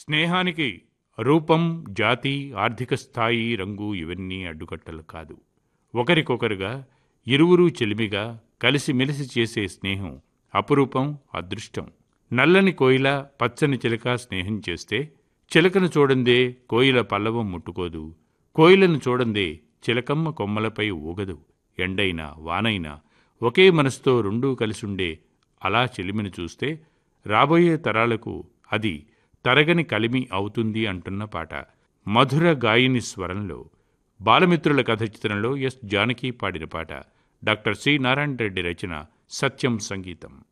స్నేహానికి రూపం జాతి ఆర్థిక స్థాయి రంగు ఇవన్నీ అడ్డుకట్టలు కాదు ఒకరికొకరుగా ఇరువురు చెలిమిగా కలిసిమెలిసి చేసే స్నేహం అపురూపం అదృష్టం నల్లని కోయిల పచ్చని చిలక స్నేహం చేస్తే చిలకను చూడందే కోయిల పల్లవం ముట్టుకోదు కోయిలను చూడందే చిలకమ్మ కొమ్మలపై ఊగదు ఎండైనా వానైనా ఒకే మనసుతో రెండూ కలిసుండే అలా చెలిమిని చూస్తే రాబోయే తరాలకు అది తరగని కలిమి అవుతుంది అంటున్న పాట మధుర గాయని స్వరంలో బాలమిత్రుల కథ చిత్రంలో ఎస్ జానకి పాడిన పాట డాక్టర్ సి నారాయణ రెడ్డి రచన సత్యం సంగీతం